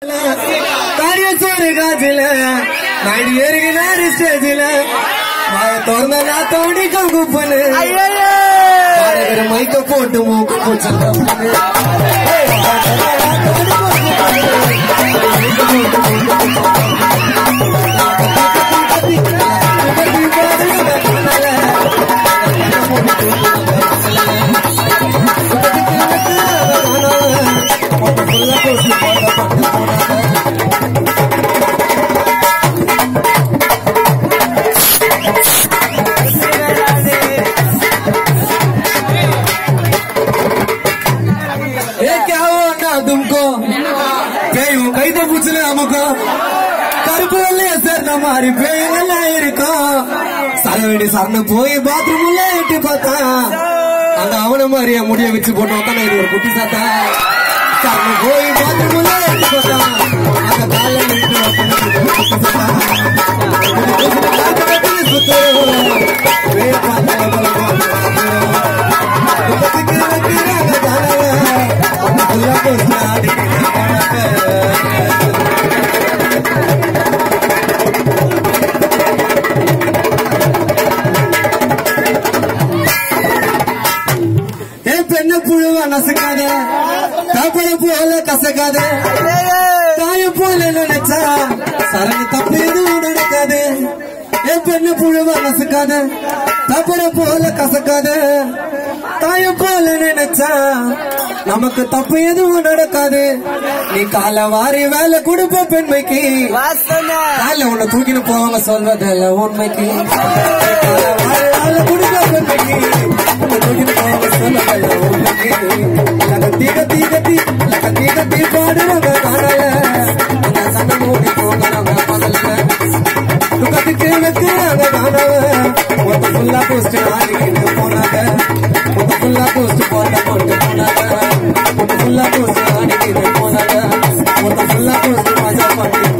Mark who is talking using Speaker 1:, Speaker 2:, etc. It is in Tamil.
Speaker 1: காரியசோறு காஜில நாயுடு ஏறுகிறாரு ஸ்டேஜில திறந்த நான் தோண்டி கங்குப்பனு மைக்க போட்டு மூக்கு பூச்சா ये क्या हुआ ना तुमको பேயும் கைத பூச்சுல அமுக்கோ கருப்பு வெள்ளைய சார் மாதிரி பேயெல்லாம் இருக்கும் சரவெடி சரண போய் பாத்ரூம் உள்ள எட்டி பார்த்தா அந்த அவன மாதிரியா முடிய வச்சு போட்டு உட்காந்து இது ஒரு குட்டி சாத்தா சரண போய் பாத்ரூம் உள்ள எட்டி பார்த்தா அந்த கால நின்று என் பெண்ண புழுவ நசுக்காத காப்பட போல கசக்காத தாய போல நினைச்சா சரணி தப்பு எதுவும் நடக்காது என் பெண்ண புழுவ நசுக்காத காப்பட போல கசக்காத தாய போல நினைச்சா நமக்கு தப்பு எதுவும் நடக்காது நீ கால வாரி வேலை கொடுப்ப பெண்மைக்கு கால உன்னை தூக்கிட்டு போவாங்க சொல்வதில்ல உண்மைக்கு காலை வாரி வேலை கொடுப்ப பெண்மைக்கு உன்னை தூக்கிட்டு போவாங்க சொல்வதில்ல உண்மைக்கு கத்தி கத்தி கத்தி கத்தி கத்தி பாடுறவங்க காணல அந்த சண்டை மூடி போகிறவங்க பகல்ல துக்கத்துக்கு வைக்கிறாங்க காணவ மொத்த ஃபுல்லா போஸ்ட் ஆடிக்கிட்டு போனாங்க மொத்த ஃபுல்லா போஸ்ட் போட்ட போட்டு போனாங்க மொத்த ஃபுல்லா போஸ்ட் ஆடிக்கிட்டு போனாங்க மொத்த ஃபுல்லா போஸ்ட் மஜா பண்ணி